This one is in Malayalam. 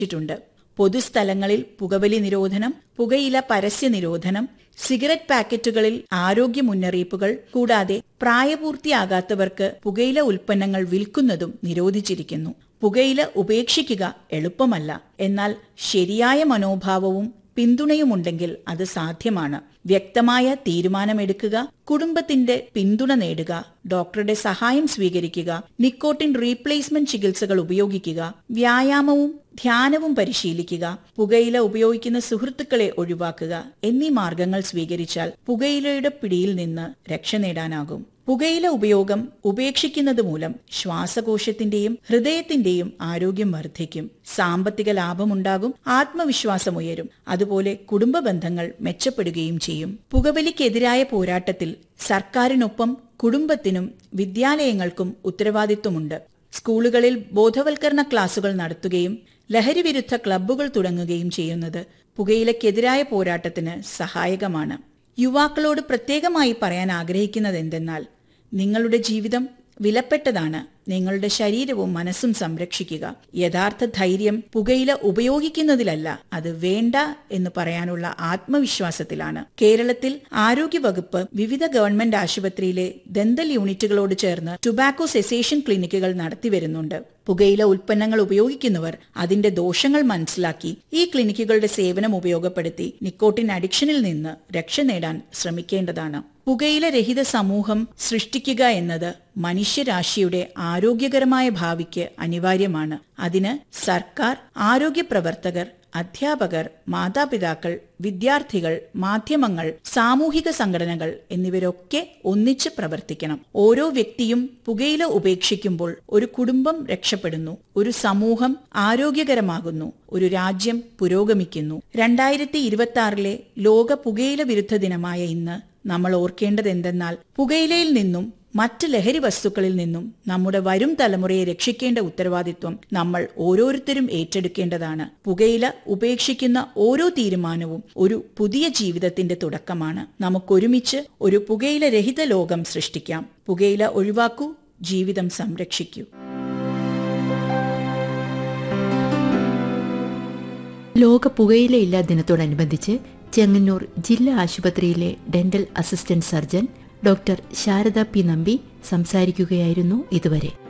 ിട്ടുണ്ട് പൊതുസ്ഥലങ്ങളിൽ പുകവലി നിരോധനം പുകയില പരസ്യ നിരോധനം സിഗരറ്റ് പാക്കറ്റുകളിൽ ആരോഗ്യ മുന്നറിയിപ്പുകൾ കൂടാതെ പ്രായപൂർത്തിയാകാത്തവർക്ക് പുകയില ഉൽപ്പന്നങ്ങൾ വിൽക്കുന്നതും നിരോധിച്ചിരിക്കുന്നു പുകയില ഉപേക്ഷിക്കുക എളുപ്പമല്ല എന്നാൽ ശരിയായ മനോഭാവവും പിന്തുണയുമുണ്ടെങ്കിൽ അത് സാധ്യമാണ് വ്യക്തമായ തീരുമാനമെടുക്കുക കുടുംബത്തിന്റെ പിന്തുണ നേടുക ഡോക്ടറുടെ സഹായം സ്വീകരിക്കുക നിക്കോട്ടിൻ റീപ്ലേസ്മെന്റ് ചികിത്സകൾ ഉപയോഗിക്കുക വ്യായാമവും ധ്യാനവും പരിശീലിക്കുക പുകയില ഉപയോഗിക്കുന്ന സുഹൃത്തുക്കളെ ഒഴിവാക്കുക എന്നീ മാർഗങ്ങൾ സ്വീകരിച്ചാൽ പുകയിലയുടെ പിടിയിൽ നിന്ന് രക്ഷ നേടാനാകും പുകയില ഉപയോഗം ഉപേക്ഷിക്കുന്നത് മൂലം ശ്വാസകോശത്തിന്റെയും ഹൃദയത്തിന്റെയും ആരോഗ്യം വർദ്ധിക്കും സാമ്പത്തിക ലാഭമുണ്ടാകും ആത്മവിശ്വാസമുയരും അതുപോലെ കുടുംബ ബന്ധങ്ങൾ മെച്ചപ്പെടുകയും ചെയ്യും പുകവലിക്കെതിരായ പോരാട്ടത്തിൽ സർക്കാരിനൊപ്പം കുടുംബത്തിനും വിദ്യാലയങ്ങൾക്കും ഉത്തരവാദിത്വമുണ്ട് സ്കൂളുകളിൽ ബോധവൽക്കരണ ക്ലാസുകൾ നടത്തുകയും ലഹരിവിരുദ്ധ ക്ലബ്ബുകൾ തുടങ്ങുകയും ചെയ്യുന്നത് പുകയിലക്കെതിരായ പോരാട്ടത്തിന് സഹായകമാണ് യുവാക്കളോട് പ്രത്യേകമായി പറയാൻ ആഗ്രഹിക്കുന്നത് എന്തെന്നാൽ നിങ്ങളുടെ ജീവിതം വിലപ്പെട്ടതാണ് നിങ്ങളുടെ ശരീരവും മനസ്സും സംരക്ഷിക്കുക യഥാർത്ഥ ധൈര്യം പുകയില ഉപയോഗിക്കുന്നതിലല്ല അത് വേണ്ട എന്ന് പറയാനുള്ള ആത്മവിശ്വാസത്തിലാണ് കേരളത്തിൽ ആരോഗ്യവകുപ്പ് വിവിധ ഗവൺമെന്റ് ആശുപത്രിയിലെ ദന്തൽ യൂണിറ്റുകളോട് ചേർന്ന് ടുബാക്കോ സെസേഷൻ ക്ലിനിക്കുകൾ നടത്തിവരുന്നുണ്ട് പുകയില ഉൽപ്പന്നങ്ങൾ ഉപയോഗിക്കുന്നവർ അതിന്റെ ദോഷങ്ങൾ മനസ്സിലാക്കി ഈ ക്ലിനിക്കുകളുടെ സേവനം ഉപയോഗപ്പെടുത്തി നിക്കോട്ടിൻ അഡിക്ഷനിൽ നിന്ന് രക്ഷ നേടാൻ ശ്രമിക്കേണ്ടതാണ് പുകയില രഹിത സമൂഹം സൃഷ്ടിക്കുക എന്നത് മനുഷ്യരാശിയുടെ ആരോഗ്യകരമായ ഭാവിക്ക് അനിവാര്യമാണ് അതിന് സർക്കാർ ആരോഗ്യ പ്രവർത്തകർ അധ്യാപകർ മാതാപിതാക്കൾ വിദ്യാർത്ഥികൾ മാധ്യമങ്ങൾ സാമൂഹിക സംഘടനകൾ എന്നിവരൊക്കെ ഒന്നിച്ച് പ്രവർത്തിക്കണം ഓരോ വ്യക്തിയും പുകയില ഉപേക്ഷിക്കുമ്പോൾ ഒരു കുടുംബം രക്ഷപ്പെടുന്നു ഒരു സമൂഹം ആരോഗ്യകരമാകുന്നു ഒരു രാജ്യം പുരോഗമിക്കുന്നു രണ്ടായിരത്തി ഇരുപത്തി ആറിലെ ലോക പുകയില വിരുദ്ധ ദിനമായ ഇന്ന് നമ്മൾ ഓർക്കേണ്ടത് എന്തെന്നാൽ പുകയിലയിൽ നിന്നും മറ്റ് ലഹരി വസ്തുക്കളിൽ നിന്നും നമ്മുടെ വരും തലമുറയെ രക്ഷിക്കേണ്ട ഉത്തരവാദിത്വം നമ്മൾ ഓരോരുത്തരും ഏറ്റെടുക്കേണ്ടതാണ് പുകയില ഉപേക്ഷിക്കുന്ന ഓരോ തീരുമാനവും ഒരു പുതിയ ജീവിതത്തിന്റെ തുടക്കമാണ് നമുക്കൊരുമിച്ച് ഒരു പുകയില രഹിത ലോകം സൃഷ്ടിക്കാം പുകയില ഒഴിവാക്കൂ ജീവിതം സംരക്ഷിക്കൂ ലോക പുകയിലയില്ലാ ദിനത്തോടനുബന്ധിച്ച് ചെങ്ങന്നൂർ ജില്ലാ ആശുപത്രിയിലെ dental assistant surgeon doctor Sharada P Nambi സംസാരിക്കുകയായിരുന്നു ഇതുവരെ